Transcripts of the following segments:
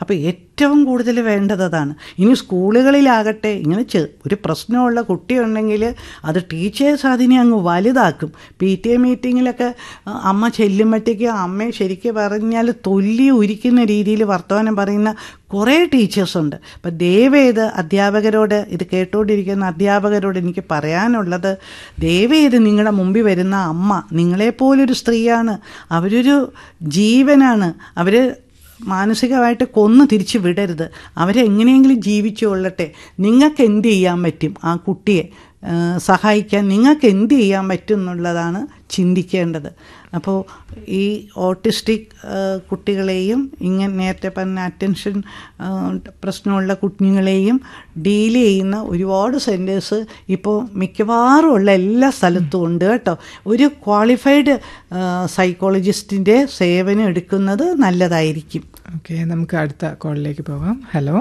അപ്പോൾ ഏറ്റവും കൂടുതൽ വേണ്ടത് അതാണ് ഇനി സ്കൂളുകളിലാകട്ടെ ഇങ്ങനെ ചെ ഒരു പ്രശ്നമുള്ള കുട്ടിയുണ്ടെങ്കിൽ അത് ടീച്ചേഴ്സ് അതിനെ അങ്ങ് വലുതാക്കും പി ടി എ മീറ്റിങ്ങിലൊക്കെ ആ, അമ്മ ചെല്ലുമ്പോഴത്തേക്ക് അമ്മയെ ശരിക്കും പറഞ്ഞാൽ തൊല്ലി ഉരിക്കുന്ന രീതിയിൽ വർത്തമാനം പറയുന്ന കുറേ ടീച്ചേഴ്സുണ്ട് അപ്പം ദയവേത് അധ്യാപകരോട് ഇത് കേട്ടുകൊണ്ടിരിക്കുന്ന അധ്യാപകരോട് എനിക്ക് പറയാനുള്ളത് ദയവേത് നിങ്ങളുടെ മുമ്പിൽ വരുന്ന അമ്മ നിങ്ങളെപ്പോലൊരു സ്ത്രീയാണ് അവരൊരു ജീവനാണ് അവർ മാനസികമായിട്ട് കൊന്നു തിരിച്ചു വിടരുത് അവരെങ്ങനെയെങ്കിലും ജീവിച്ചു കൊള്ളട്ടെ നിങ്ങൾക്ക് എന്ത് ചെയ്യാൻ പറ്റും ആ കുട്ടിയെ ആ, സഹായിക്കാൻ നിങ്ങൾക്ക് എന്ത് ചെയ്യാൻ പറ്റും എന്നുള്ളതാണ് ചിന്തിക്കേണ്ടത് അപ്പോൾ ഈ ഓട്ടിസ്റ്റിക് ആ, കുട്ടികളെയും ഇങ്ങനെ നേരത്തെ പറഞ്ഞ അറ്റൻഷൻ ആ, പ്രശ്നമുള്ള കുഞ്ഞുങ്ങളെയും ഡീൽ ചെയ്യുന്ന ഒരുപാട് സെൻറ്റേഴ്സ് ഇപ്പോൾ മിക്കവാറും ഉള്ള എല്ലാ സ്ഥലത്തും ഉണ്ട് കേട്ടോ ഒരു ക്വാളിഫൈഡ് സൈക്കോളജിസ്റ്റിൻ്റെ സേവനം എടുക്കുന്നത് നല്ലതായിരിക്കും ഓക്കെ നമുക്ക് അടുത്ത കോളിലേക്ക് പോകാം ഹലോ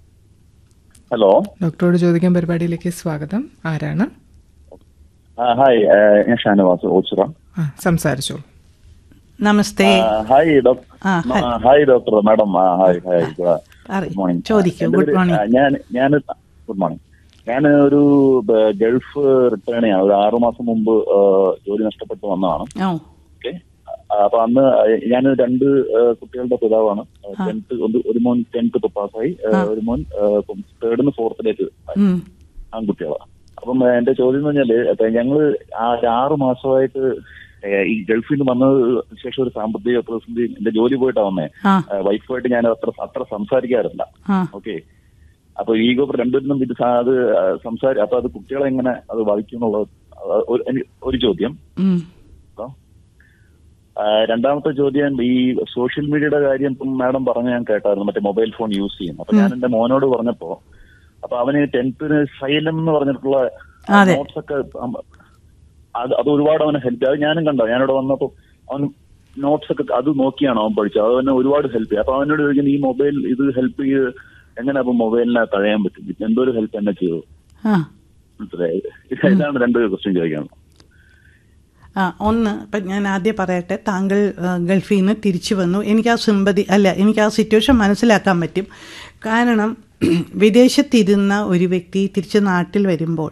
ഹലോ ഡോക്ടറോട് ചോദിക്കാൻ പരിപാടിയിലേക്ക് സ്വാഗതം ആരാണ് ആ, ഹായ് ആ, ഞാൻ ഷാനവാസ് ഓച്ചിറ ആ സംസാരിച്ചോളൂ നമസ്തേ ആ, ഹായ് ഡോക്ടർ ആ, ഹായ്. ആ, ഹായ് ഡോക്ടർ മാഡം ആ, ഹായ് ഹായ് ഗുഡ് പറയ്. മോർണിംഗ് ചോദിക്കൂ. എൻ്റെ ഗുഡ് പേര്- മോർണിംഗ്. ആ, ഞാൻ ഞാൻ ഗുഡ് മോർണിംഗ് ഞാൻ ഒരു ബ- ഗൾഫ് റിട്ടേൺ ചെയ്യാൻ ഒരു ആറു മാസം മുമ്പ് ആ, ജോലി നഷ്ടപ്പെട്ട് വന്നതാണ് ഓ ഓക്കെ അപ്പൊ അന്ന് ഞാൻ രണ്ട് ആ, കുട്ടികളുടെ പിതാവാണ് ടെൻത്ത് ഒരു മോൻ ടെൻത്ത് പാസ്സായി ആ, ഒരു മോൻ തേർഡിന്ന് ഫോർത്തിലേക്ക് ഉം. ആൺകുട്ടികളാണ് അപ്പം ഏഹ്, എന്റെ ചോദ്യം എന്ന് പറഞ്ഞാല് ഇപ്പൊ ഞങ്ങള് ആ ഒരു ആറ് മാസമായിട്ട് ഏഹ്, ഈ ഗൾഫിൽ നിന്ന് വന്നത് ശേഷം ഒരു സാമ്പത്തിക പ്രതിസന്ധി എന്റെ ജോലി പോയിട്ടാ വന്നേ ആ ഏഹ്, വൈഫുമായിട്ട് ഞാൻ അത്ര അത്ര സംസാരിക്കാറില്ല ആ ഓക്കെ അപ്പൊ ഈഗോ രണ്ടുപേരും ഇത് സാ- അത് സംസാരി അപ്പൊ അത് കുട്ടികളെ എങ്ങനെ അത് ബാധിക്കും എന്നുള്ളത് അത് ഒരു എനി- ഒരു ചോദ്യം ഉം. കേട്ടോ. ആ, രണ്ടാമത്തെ ചോദ്യം ഈ സോഷ്യൽ മീഡിയയുടെ കാര്യം ഇപ്പം മാഡം പറഞ്ഞ ഞാൻ കേട്ടായിരുന്നു മറ്റേ മൊബൈൽ ഫോൺ യൂസ് ചെയ്യും അപ്പൊ ഞാൻ എന്റെ മോനോട് പറഞ്ഞപ്പോ അപ്പൊ അവന് ടെൻത്തിന് സൈലം എന്ന് പറഞ്ഞിട്ടുള്ള അതെ. നോട്ട്സ് ഒക്കെ അം- അത് അത് ഒരുപാട് അവനെ ഹെൽപ്പ് അത് ഞാനും കണ്ടോ ഞാനിവിടെ വന്നപ്പോ അവൻ നോട്ട്സ് ഒക്കെ അത് നോക്കിയാണ് അവൻ പഠിച്ചത് അത് അവനെ ഒരുപാട് ഹെൽപ്പ് ചെയ്യും അപ്പൊ അവനോട് ചോദിക്കുന്നത് ഈ മൊബൈൽ ഇത് ഹെൽപ്പ് ചെയ്ത് എങ്ങനെ അപ്പൊ മൊബൈലിനെ തഴയാൻ പറ്റും എന്തോ ഒരു ഹെൽപ്പ് എന്നെ ചെയ്തു ആ മനസ്സിലായി ഇതാണ് രണ്ട് ക്വസ്റ്റ്യൻ ചോദിക്കാനുള്ളത് ആ ഒന്ന് ഇപ്പം ഞാൻ ആദ്യം പറയട്ടെ താങ്കൾ ആ, ഗൾഫിൽ നിന്ന് തിരിച്ചു വന്നു എനിക്ക് ആ സിമ്പതി അല്ല എനിക്ക് ആ സിറ്റുവേഷൻ മനസ്സിലാക്കാൻ പറ്റും കാരണം വിദേശത്തിരുന്ന ഒരു വ്യക്തി തിരിച്ച് നാട്ടിൽ വരുമ്പോൾ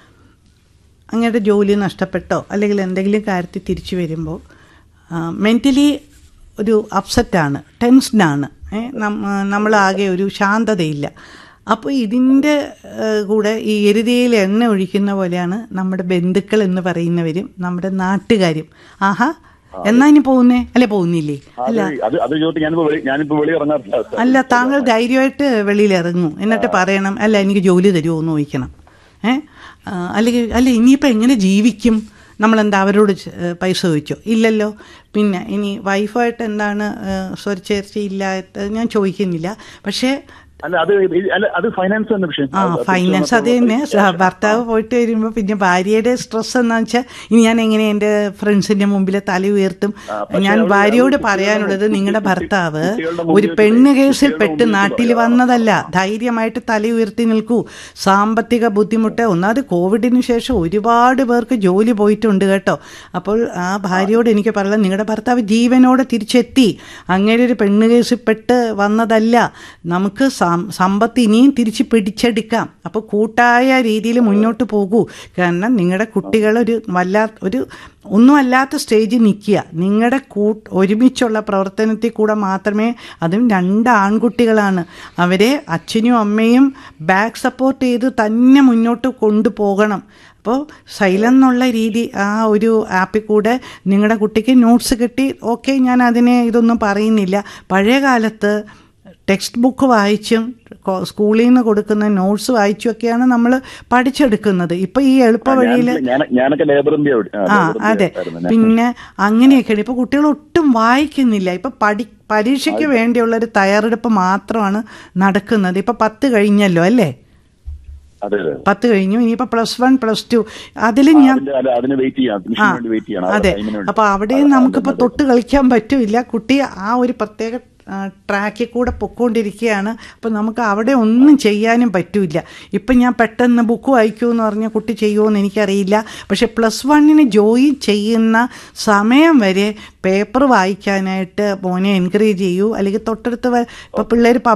അങ്ങയുടെ ജോലി നഷ്ടപ്പെട്ടോ അല്ലെങ്കിൽ എന്തെങ്കിലും കാര്യത്തിൽ തിരിച്ചു വരുമ്പോൾ മെൻ്റലി ഒരു അപ്സെറ്റാണ് ടെൻസ്ഡാണ് നമ്മളാകെ ഒരു ശാന്തതയില്ല അപ്പോൾ ഇതിൻ്റെ ഏഹ്, കൂടെ ഈ എരുതിയിൽ എണ്ണ ഒഴിക്കുന്ന പോലെയാണ് നമ്മുടെ ബന്ധുക്കൾ എന്ന് പറയുന്നവരും നമ്മുടെ നാട്ടുകാരും ആഹാ എന്നാ ഇനി പോകുന്നേ അല്ലെ പോകുന്നില്ലേ അത് അത് അത് ചോദിച്ചു ഞാനിപ്പോ വെളി- ഞാനിപ്പോ വെളി ഇറങ്ങാറില്ല അല്ല താങ്കൾ ധൈര്യമായിട്ട് വെളിയിൽ ഇറങ്ങും എന്നിട്ട് പറയണം അല്ല എനിക്ക് ജോലി തരുമോ എന്ന് ചോദിക്കണം ഏ ആ, അല്ലെങ്കിൽ അല്ല ഇനിയിപ്പോൾ എങ്ങനെ ജീവിക്കും നമ്മളെന്താ അവരോട് ച- ഏ, പൈസ ചോദിച്ചോ ഇല്ലല്ലോ പിന്നെ ഇനി വൈഫായിട്ട് എന്താണ് സ്വരച്ചേർച്ചയില്ലാത്ത ഞാൻ ചോദിക്കുന്നില്ല പക്ഷേ അല്ല അത് ഇത് അല്ല അത് ഫൈനാൻസ് തന്നെ വിഷയം ആ അത് ഫൈനാൻസ് അത് തന്നെ സ- ഭർത്താവ് പോയിട്ട് വരുമ്പോൾ പിന്നെ ഭാര്യയുടെ സ്ട്രെസ് എന്താ വെച്ചാൽ ഇനി ഞാൻ എങ്ങനെ എൻ്റെ ഫ്രണ്ട്സിന്റെ മുമ്പിൽ തല ഉയർത്തും പക്ഷേ ഞാൻ അവര് ഭാര്യയോട് കുട്ടികളുടെ പറയാനുള്ളത് മുമ്പിൽ- നിങ്ങളുടെ ഭർത്താവ് കുട്ടികളുടെ മുമ്പിൽ ഒരു വെച്ച് പെണ്ണ് കേസിൽ കുട്ടികളുടെ പെട്ട് മുമ്പിൽ നാട്ടിൽ പറയാം. വന്നതല്ല ധൈര്യമായിട്ട് തല ഉയർത്തി നിൽക്കൂ സാമ്പത്തിക ബുദ്ധിമുട്ട് ഒന്നാമത് കോവിഡിന് ശേഷം ഒരുപാട് പേർക്ക് ജോലി പോയിട്ടുണ്ട് കേട്ടോ അപ്പോൾ ആ ഭാര്യയോട് എനിക്ക് പറയാം നിങ്ങളുടെ ഭർത്താവ് ജീവനോടെ തിരിച്ചെത്തി അങ്ങനെ ഒരു പെണ്ണ് കേസിൽ പെട്ട് വന്നതല്ല നമുക്ക് സം- സമ്പത്ത് ഇനിയും തിരിച്ച് പിടിച്ചെടുക്കാം അപ്പോൾ കൂട്ടായ രീതിയിൽ മുന്നോട്ട് പോകൂ കാരണം നിങ്ങളുടെ കുട്ടികൾ ഒരു വല്ലാത്ത ഒരു ഒന്നും അല്ലാത്ത സ്റ്റേജിൽ നിൽക്കുക നിങ്ങളുടെ കൂ ഒരുമിച്ചുള്ള പ്രവർത്തനത്തിൽ കൂടെ മാത്രമേ അതും രണ്ട് ആൺകുട്ടികളാണ് അവരെ അച്ഛനും അമ്മയും ബാക്ക് സപ്പോർട്ട് ചെയ്ത് തന്നെ മുന്നോട്ട് കൊണ്ടുപോകണം അപ്പോൾ സൈലം എന്നുള്ള രീതി ആ ഒരു ആപ്പിൽ കൂടെ നിങ്ങളുടെ കുട്ടിക്ക് നോട്ട്സ് കിട്ടി ഓക്കെ ഞാൻ അതിനെ ഇതൊന്നും പറയുന്നില്ല പഴയ കാലത്ത് ടെക്സ്റ്റ് ബുക്ക് വായിച്ചും കൊ- സ്കൂളിൽ നിന്ന് കൊടുക്കുന്ന നോട്ട്സ് വായിച്ചും ഒക്കെയാണ് നമ്മൾ പഠിച്ചെടുക്കുന്നത് ഇപ്പൊ ഈ എളുപ്പ വഴിയിൽ ഞാൻ- ഞാൻ- ഞാനൊക്കെ ലേബറിന്റെ ആ അതെ പിന്നെ അങ്ങനെയൊക്കെയാണ് ഇപ്പൊ കുട്ടികൾ ഒട്ടും വായിക്കുന്നില്ല ഇപ്പൊ പഠി പരീക്ഷയ്ക്ക് വേണ്ടിയുള്ള ഒരു തയ്യാറെടുപ്പ് മാത്രമാണ് നടക്കുന്നത് ഇപ്പൊ പത്ത് കഴിഞ്ഞല്ലോ അല്ലേ അതെ അതെ പത്ത് കഴിഞ്ഞു ഇനിയിപ്പോ പ്ലസ് വൺ പ്ലസ് ടു അതിൽ ഞാൻ അതിന്റെ അല്ല, അതിന് വെയിറ്റ് ചെയ്യാം ആ admission വേണ്ടി വെയിറ്റ് ചെയ്യണം ആ അതെ ടൈമിന് വേണ്ടി. അപ്പൊ അവിടെയും നമുക്കിപ്പോ തൊട്ട് കളിക്കാൻ പറ്റൂല കുട്ടി ആ ഒരു പ്രത്യേക ട്രാക്കിൽ കൂടെ പൊക്കോണ്ടിരിക്കുകയാണ് അപ്പം നമുക്ക് അവിടെ ഒന്നും ചെയ്യാനും പറ്റൂല ഇപ്പം ഞാൻ പെട്ടെന്ന് ബുക്ക് വായിക്കൂ എന്ന് പറഞ്ഞാൽ കുട്ടി ചെയ്യുമോ എന്ന് എനിക്കറിയില്ല പക്ഷെ പ്ലസ് വണ്ണിന് ജോയിൻ ചെയ്യുന്ന സമയം വരെ പേപ്പർ വായിക്കാനായിട്ട് മോനെ എൻകറേജ് ചെയ്യൂ അല്ലെങ്കിൽ തൊട്ടടുത്ത് ഇപ്പോൾ പിള്ളേർ